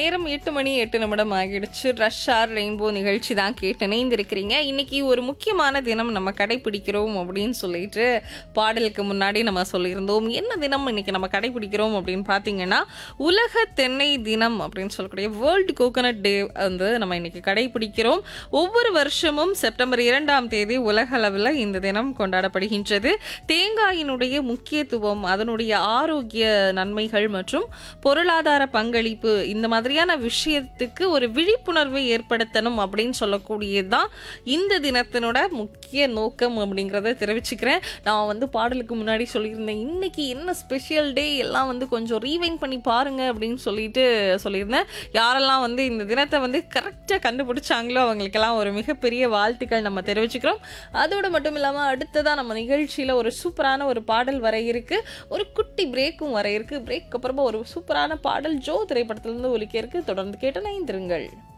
நேரம் எட்டு மணி எட்டு நிமிடம் ஆகிடுச்சு ரஷ் ஆர் ரெயின்போ நிகழ்ச்சி தான் கேட்டு இணைந்திருக்கிறீங்க இன்னைக்கு ஒரு முக்கியமான தினம் நம்ம கடைபிடிக்கிறோம் அப்படின்னு சொல்லிட்டு பாடலுக்கு முன்னாடி நம்ம சொல்லியிருந்தோம் என்ன தினம் இன்னைக்கு நம்ம கடைபிடிக்கிறோம் அப்படின்னு பார்த்தீங்கன்னா உலக தென்னை தினம் அப்படின்னு சொல்லக்கூடிய வேர்ல்டு கோகனட் டே வந்து நம்ம இன்னைக்கு கடைபிடிக்கிறோம் ஒவ்வொரு வருஷமும் செப்டம்பர் இரண்டாம் தேதி உலக அளவில் இந்த தினம் கொண்டாடப்படுகின்றது தேங்காயினுடைய முக்கியத்துவம் அதனுடைய ஆரோக்கிய நன்மைகள் மற்றும் பொருளாதார பங்களிப்பு இந்த மாதிரியான விஷயத்துக்கு ஒரு விழிப்புணர்வை ஏற்படுத்தணும் அப்படின்னு சொல்லக்கூடியதுதான் இந்த தினத்தினோட முக்கிய நோக்கம் அப்படிங்கிறத தெரிவிச்சுக்கிறேன் நான் வந்து பாடலுக்கு முன்னாடி சொல்லியிருந்தேன் இன்னைக்கு என்ன ஸ்பெஷல் டே எல்லாம் வந்து கொஞ்சம் ரீவைண்ட் பண்ணி பாருங்க அப்படின்னு சொல்லிட்டு சொல்லியிருந்தேன் யாரெல்லாம் வந்து இந்த தினத்தை வந்து கரெக்டாக கண்டுபிடிச்சாங்களோ அவங்களுக்கெல்லாம் ஒரு மிகப்பெரிய வாழ்த்துக்கள் நம்ம தெரிவிச்சுக்கிறோம் அதோடு மட்டும் இல்லாமல் அடுத்ததாக நம்ம நிகழ்ச்சியில் ஒரு சூப்பரான ஒரு பாடல் வர இருக்கு ஒரு குட்டி பிரேக்கும் வர இருக்கு பிரேக் அப்புறமா ஒரு சூப்பரான பாடல் ஜோ திரைப்படத்திலிருந்து ஒலிக்க இருக்கு தொடர்ந்து கேட்டு நைந்திருங்கள்